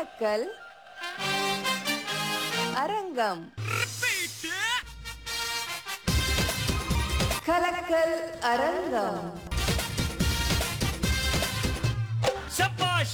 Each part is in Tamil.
கலக்கல் அரங்கம் கலக்கல் அரங்கம் சபாஷ்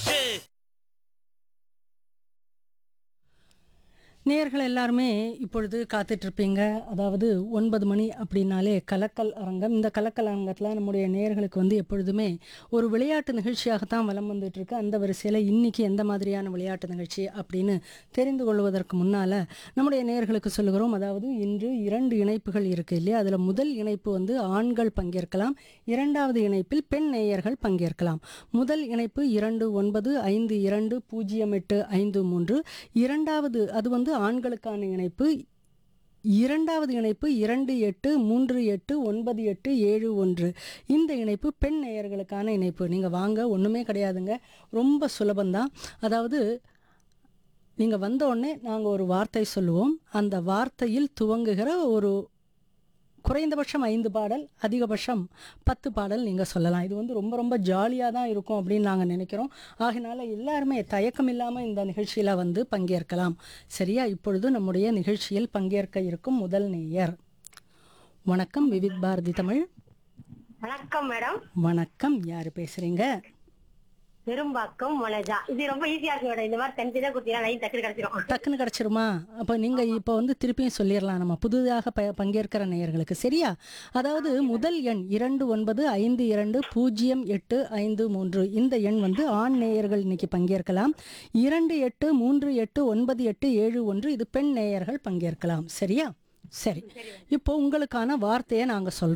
நேயர்கள் எல்லாருமே இப்பொழுது காத்துட்ருப்பீங்க அதாவது ஒன்பது மணி அப்படின்னாலே கலக்கல் அரங்கம் இந்த கலக்கல் அரங்கத்தில் நம்முடைய நேயர்களுக்கு வந்து எப்பொழுதுமே ஒரு விளையாட்டு நிகழ்ச்சியாகத்தான் வலம் வந்துட்டு இருக்கு அந்த வரிசையில் இன்னைக்கு எந்த மாதிரியான விளையாட்டு நிகழ்ச்சி அப்படின்னு தெரிந்து கொள்வதற்கு முன்னால் நம்முடைய நேயர்களுக்கு சொல்லுகிறோம் அதாவது இன்று இரண்டு இணைப்புகள் இருக்கு இல்லையா அதில் முதல் இணைப்பு வந்து ஆண்கள் பங்கேற்கலாம் இரண்டாவது இணைப்பில் பெண் நேயர்கள் பங்கேற்கலாம் முதல் இணைப்பு இரண்டு ஒன்பது ஐந்து இரண்டு பூஜ்ஜியம் எட்டு ஐந்து மூன்று இரண்டாவது அது வந்து ஆண்களுக்கான இணைப்பு இரண்டாவது இணைப்பு இரண்டு எட்டு மூன்று எட்டு ஒன்பது எட்டு ஏழு ஒன்று இந்த இணைப்பு பெண் நேயர்களுக்கான இணைப்பு நீங்கள் வாங்க ஒன்றுமே கிடையாதுங்க ரொம்ப சுலபந்தான் அதாவது நீங்கள் வந்த உடனே நாங்கள் ஒரு வார்த்தை சொல்லுவோம் அந்த வார்த்தையில் துவங்குகிற ஒரு குறைந்தபட்சம் ஐந்து பாடல் அதிகபட்சம் பத்து பாடல் நீங்கள் சொல்லலாம் இது வந்து ரொம்ப ரொம்ப ஜாலியாக தான் இருக்கும் அப்படின்னு நாங்கள் நினைக்கிறோம் ஆகினால எல்லாருமே தயக்கம் இல்லாமல் இந்த நிகழ்ச்சியில் வந்து பங்கேற்கலாம் சரியா இப்பொழுது நம்முடைய நிகழ்ச்சியில் பங்கேற்க இருக்கும் முதல் நேயர் வணக்கம் விவித் பாரதி தமிழ் வணக்கம் மேடம் வணக்கம் யார் பேசுகிறீங்க பெரும்பாக்கம் மொனஜா இது ரொம்ப ஈஸியா இருக்கு மேடம் இந்த மாதிரி தெரிஞ்சுதான் குத்தினா லைன் டக்குனு கிடைச்சிரும் டக்குன்னு கிடச்சிருமா அப்போ நீங்கள் இப்போ வந்து திருப்பியும் சொல்லிடலாம் நம்ம புதிதாக ப பங்கேற்கிற நேயர்களுக்கு சரியா அதாவது முதல் எண் இரண்டு ஒன்பது ஐந்து இரண்டு பூஜ்ஜியம் எட்டு ஐந்து மூன்று இந்த எண் வந்து ஆண் நேயர்கள் இன்னைக்கு பங்கேற்கலாம் இரண்டு எட்டு மூன்று எட்டு ஒன்பது எட்டு ஏழு ஒன்று இது பெண் நேயர்கள் பங்கேற்கலாம் சரியா சரி இப்போ உங்களுக்கான வார்த்தையை நாங்கள் சொல்கிறோம்